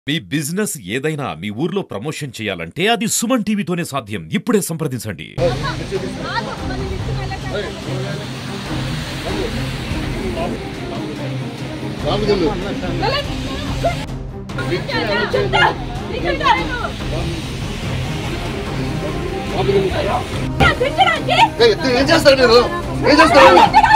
మీ business ఏదైనా మీ ఊర్లో promotion చేయాలంటే అది సుమన్ టీవీతోనే సాధ్యం ఇప్పుడే సంప్రదించండి ఏం చేస్తారు మీరు ఏం చేస్తారు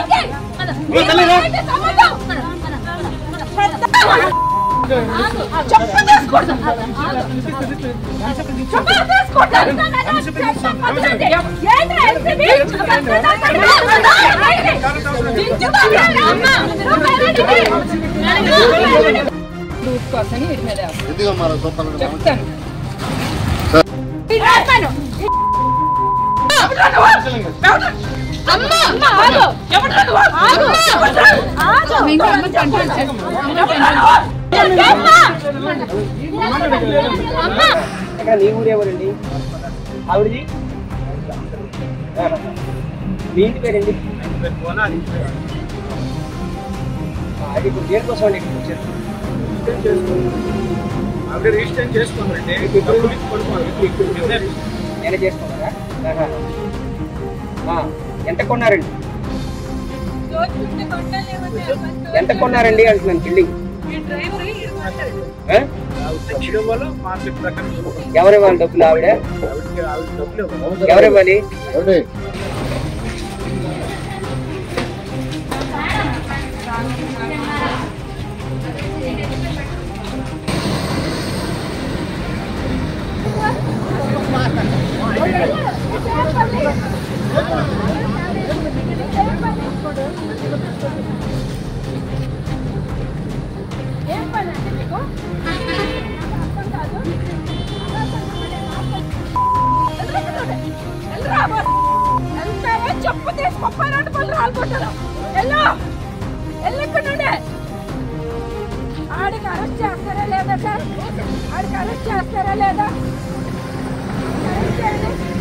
రూట్ కోసం వీటి మీద వేస్తాం. ఎందుకు అమ్మారా సొంతంగా చెప్తాను ఇంకా అమ్మ కంట్రోల్ చేస్తాం. ఇక్కడ నీ ఊరు ఎవరండి ఆవిడది ఆహా. మీ ఇంటి పేరండి ఆ, అది ఇప్పుడు దేనికోసం అండి ఇక్కడికి వచ్చారు ఆవిడ రిజిస్టర్ చేసుకోండి డబ్బులు ఇచ్చి పడుకోవాలి నేనే చేసుకున్నారా ఆహా. ఆ, ఎంత కొన్నారండి ఎంత కొన్నారండి అంటున్నాను బిల్డింగ్ ఆ? వాళ్ళు మార్కెట్ ప్రకారం ఎవరు ఇవ్వాలి డబ్బులు ఆవిడ ఆవిడకి ఆవిడ డబ్బులు ఇవ్వాలి. ఎవరు ఇవ్వాలి ఎవరి ఏం పని అండి మీకు అర్థం కాదు వెళ్తావా చెప్పు తీసి ముప్పై రెండు పళ్ళు రాలుకుంటారు వెళ్ళు వెళ్ళు ఇక్కడ నుండి ఆడికి అరెస్ట్ చేస్తారా లేదా సార్ ఆడికి అరెస్ట్ చేస్తారా లేదా అరెస్ట్ చేయండి